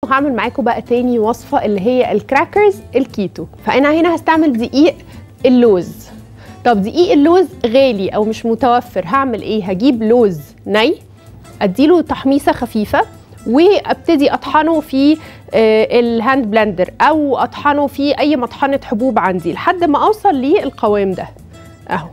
وهعمل معاكم بقى تاني وصفه اللي هي الكراكرز الكيتو فانا هنا هستعمل دقيق اللوز طب دقيق اللوز غالي او مش متوفر هعمل ايه هجيب لوز ني اديله تحميصه خفيفه وابتدي اطحنه في آه، الهاند بلندر او اطحنه في اي مطحنه حبوب عندي لحد ما اوصل للقوام ده اهو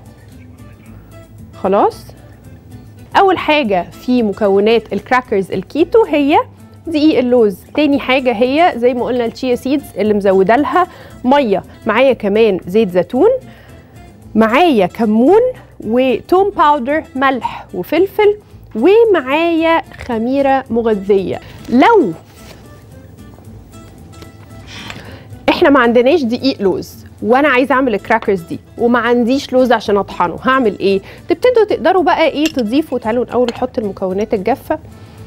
خلاص اول حاجه في مكونات الكراكرز الكيتو هي دقيق اللوز تاني حاجه هي زي ما قلنا التشيا سيدز اللي مزوده لها ميه معايا كمان زيت زيتون معايا كمون وتوم باودر ملح وفلفل ومعايا خميره مغذيه لو احنا ما عندناش دقيق لوز وانا عايزه اعمل الكراكرز دي وما عنديش لوز عشان اطحنه هعمل ايه تبتدوا تقدروا بقى ايه تضيفوا تعالوا الاول نحط المكونات الجافه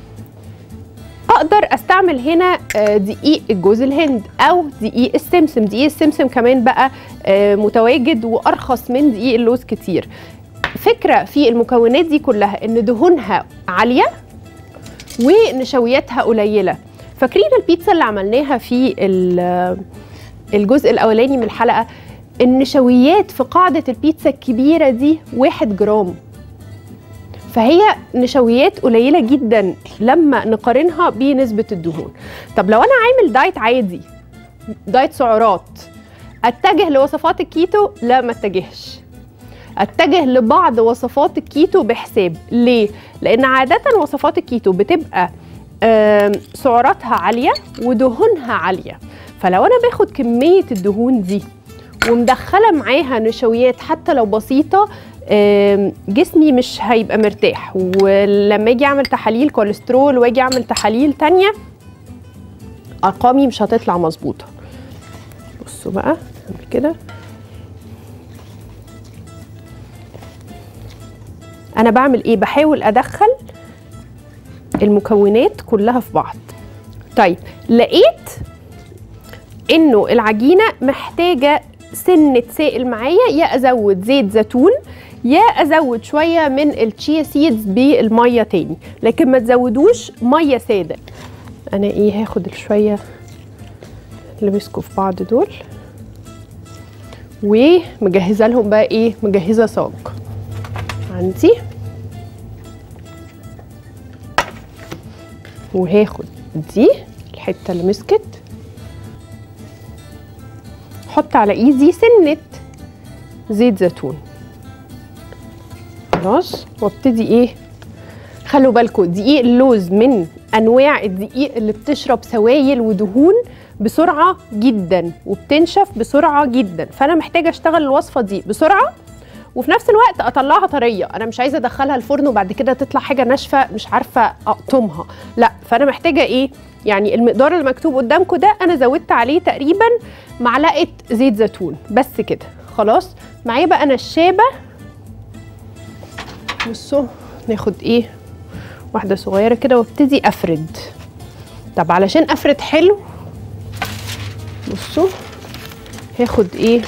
اقدر استعمل هنا آه، دقيق الجوز الهند او دقيق السمسم دقيق السمسم كمان بقى آه، متواجد وارخص من دقيق اللوز كتير فكره في المكونات دي كلها ان دهونها عاليه ونشوياتها قليله فاكرين البيتزا اللي عملناها في ال- الجزء الاولاني من الحلقه النشويات في قاعده البيتزا الكبيره دي واحد جرام فهي نشويات قليله جدا لما نقارنها بنسبه الدهون طب لو انا عامل دايت عادي دايت سعرات اتجه لوصفات الكيتو لا ما اتجهش اتجه لبعض وصفات الكيتو بحساب ليه لان عاده وصفات الكيتو بتبقى آم، سعراتها عاليه ودهونها عاليه فلو انا باخد كميه الدهون دي ومدخله معاها نشويات حتى لو بسيطه آم، جسمي مش هيبقى مرتاح ولما اجي اعمل تحاليل كوليسترول واجي اعمل تحاليل تانية ارقامي مش هتطلع مظبوطه بصوا بقى نعمل كده انا بعمل ايه بحاول ادخل المكونات كلها في بعض طيب لقيت انه العجينه محتاجه سنه سائل معايا يا ازود زيت زيتون يا ازود شويه من التشيا سيدز بالميه تاني لكن ما تزودوش ميه ساده انا ايه هاخد الشويه اللي مسكوا في بعض دول ومجهزه لهم بقى ايه مجهزه صاج عندي وهاخد دي الحته اللي مسكت احط على ايدي سنه زيت زيتون خلاص وابتدي ايه خلوا بالكم دقيق اللوز من انواع الدقيق اللي بتشرب سوائل ودهون بسرعه جدا وبتنشف بسرعه جدا فانا محتاجه اشتغل الوصفه دي بسرعه وفي نفس الوقت اطلعها طريه انا مش عايزه ادخلها الفرن وبعد كده تطلع حاجه ناشفه مش عارفه اقطمها لا فانا محتاجه ايه يعني المقدار اللي مكتوب قدامكم ده انا زودت عليه تقريبا معلقه زيت زيتون بس كده خلاص معايا بقى نشابه بصوا ناخد ايه واحده صغيره كده وابتدي افرد طب علشان افرد حلو بصوا هاخد ايه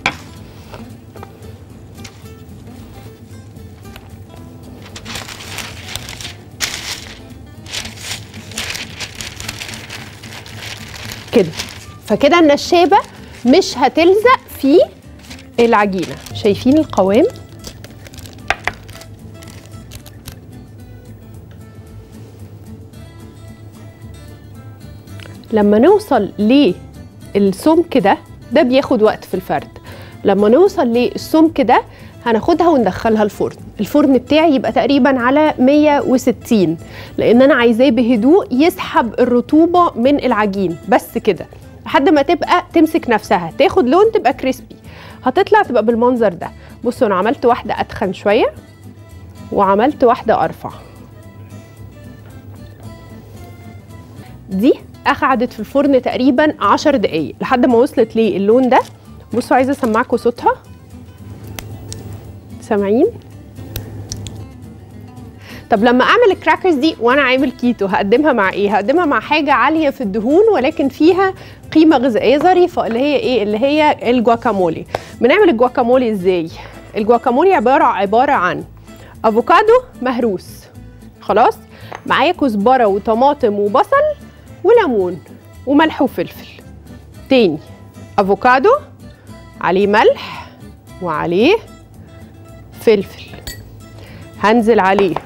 كده فكده النشابه مش هتلزق في العجينه شايفين القوام لما نوصل للسمك ده ده بياخد وقت في الفرد لما نوصل للسمك ده هناخدها وندخلها الفرن الفرن بتاعي يبقى تقريبا على 160 لان انا عايزاه بهدوء يسحب الرطوبه من العجين بس كده لحد ما تبقى تمسك نفسها تاخد لون تبقى كريسبي هتطلع تبقى بالمنظر ده بصوا انا عملت واحده اتخن شويه وعملت واحده ارفع دي قعدت في الفرن تقريبا 10 دقايق لحد ما وصلت للون ده بصوا عايزه اسمعكم صوتها سامعين طب لما اعمل الكراكرز دي وانا عامل كيتو هقدمها مع ايه هقدمها مع حاجه عاليه في الدهون ولكن فيها قيمه غذائيه ظريفه اللي هي ايه اللي هي الجواكامولي بنعمل الجواكامولي ازاي الجواكامولي عباره عباره عن افوكادو مهروس خلاص معايا كزبره وطماطم وبصل وليمون وملح وفلفل تاني افوكادو عليه ملح وعليه فلفل هنزل عليه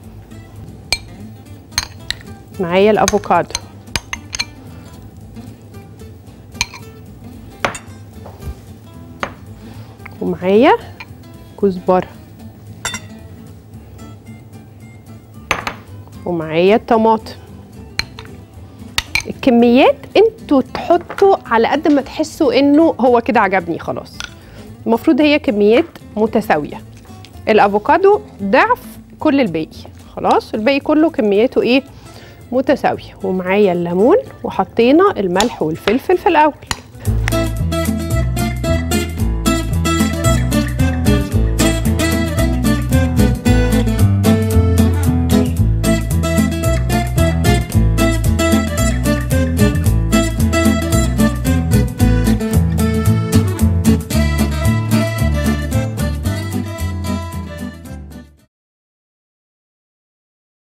معايا الافوكادو ومعايا كزبره ومعايا الطماطم الكميات انتوا تحطوا على قد ما تحسوا انه هو كده عجبني خلاص المفروض هي كميات متساويه الافوكادو ضعف كل الباقي خلاص الباقي كله كمياته ايه متساويه ومعايا الليمون وحطينا الملح والفلفل في الاول